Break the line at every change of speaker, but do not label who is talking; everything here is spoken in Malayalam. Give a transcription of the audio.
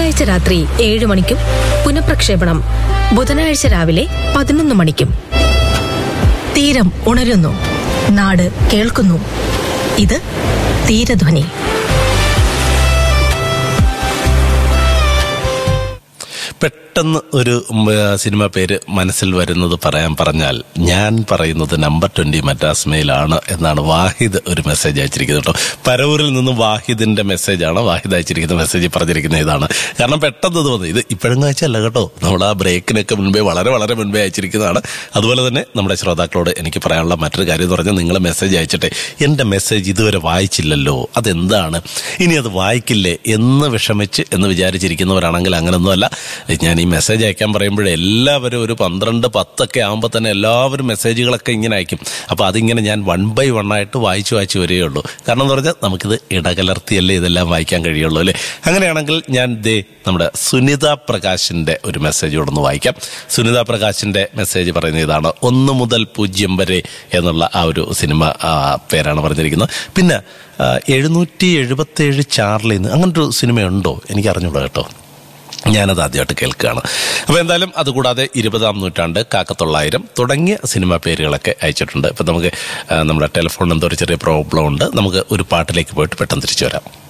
ശനിയാഴ്ച രാത്രി ഏഴ് മണിക്കും പുനഃപ്രക്ഷേപണം ബുധനാഴ്ച രാവിലെ പതിനൊന്ന് മണിക്കും തീരം ഉണരുന്നു നാട് കേൾക്കുന്നു ഇത് തീരധ്വനി
പെട്ടെന്ന് ഒരു ഉം, ആ, സിനിമ പേര് മനസ്സിൽ വരുന്നത് പറയാൻ പറഞ്ഞാൽ ഞാൻ പറയുന്നത് നമ്പർ ട്വന്റി മദ്രാസ് മെയിലാണ് എന്നാണ് വാഹിദ് ഒരു മെസ്സേജ് അയച്ചിരിക്കുന്നത് കേട്ടോ പരവൂരിൽ നിന്നും വാഹിദിന്റെ മെസ്സേജാണ് വാഹിദ് അയച്ചിരിക്കുന്ന മെസ്സേജ് പറഞ്ഞിരിക്കുന്ന ഇതാണ് കാരണം പെട്ടെന്ന് ഇത് വന്നു ഇത് ഇപ്പോഴും അയച്ചല്ല കേട്ടോ നമ്മൾ ആ ബ്രേക്കിനൊക്കെ മുൻപേ വളരെ വളരെ മുൻപേ അയച്ചിരിക്കുന്നതാണ് അതുപോലെ തന്നെ നമ്മുടെ ശ്രോതാക്കളോട് എനിക്ക് പറയാനുള്ള മറ്റൊരു കാര്യം എന്ന് പറഞ്ഞാൽ നിങ്ങൾ മെസ്സേജ് അയച്ചിട്ടെ എന്റെ മെസ്സേജ് ഇതുവരെ വായിച്ചില്ലല്ലോ അതെന്താണ് ഇനി അത് വായിക്കില്ലേ എന്ന് വിഷമിച്ച് എന്ന് വിചാരിച്ചിരിക്കുന്നവരാണെങ്കിൽ അങ്ങനൊന്നുമല്ല ഞാൻ ഈ മെസ്സേജ് അയക്കാൻ പറയുമ്പോഴേ എല്ലാവരും ഒരു പന്ത്രണ്ട് പത്തൊക്കെ ആകുമ്പോൾ തന്നെ എല്ലാവരും മെസ്സേജുകളൊക്കെ ഇങ്ങനെ അയക്കും അപ്പോൾ അതിങ്ങനെ ഞാൻ വൺ ബൈ വൺ ആയിട്ട് വായിച്ചു വായിച്ചു വരികയുള്ളൂ കാരണം എന്ന് പറഞ്ഞാൽ നമുക്കിത് ഇടകലർത്തിയല്ലേ ഇതെല്ലാം വായിക്കാൻ കഴിയുള്ളൂ അല്ലേ അങ്ങനെയാണെങ്കിൽ ഞാൻ ദേ നമ്മുടെ സുനിത പ്രകാശിന്റെ ഒരു മെസ്സേജ് ഇവിടെ നിന്ന് വായിക്കാം സുനിത പ്രകാശിന്റെ മെസ്സേജ് പറയുന്നത് ഇതാണ് ഒന്ന് മുതൽ പൂജ്യം വരെ എന്നുള്ള ആ ഒരു സിനിമ ആ, പേരാണ് പറഞ്ഞിരിക്കുന്നത് പിന്നെ എഴുന്നൂറ്റി എഴുപത്തി ഏഴ് ചാർലിന്ന് അങ്ങനൊരു സിനിമയുണ്ടോ എനിക്ക് അറിഞ്ഞൂടാ കേട്ടോ ഞാനത് ആദ്യമായിട്ട് കേൾക്കുകയാണ് അപ്പോൾ എന്തായാലും അതുകൂടാതെ ഇരുപതാം നൂറ്റാണ്ട് കാക്കത്തൊള്ളായിരം തുടങ്ങിയ സിനിമ പേരുകളൊക്കെ അയച്ചിട്ടുണ്ട് ഇപ്പം നമുക്ക് ആ, നമ്മുടെ ടെലിഫോണിന് എന്തോ ഒരു ചെറിയ പ്രോബ്ലം ഉണ്ട് നമുക്ക് ഒരു പാട്ടിലേക്ക് പോയിട്ട് പെട്ടെന്ന് തിരിച്ചു വരാം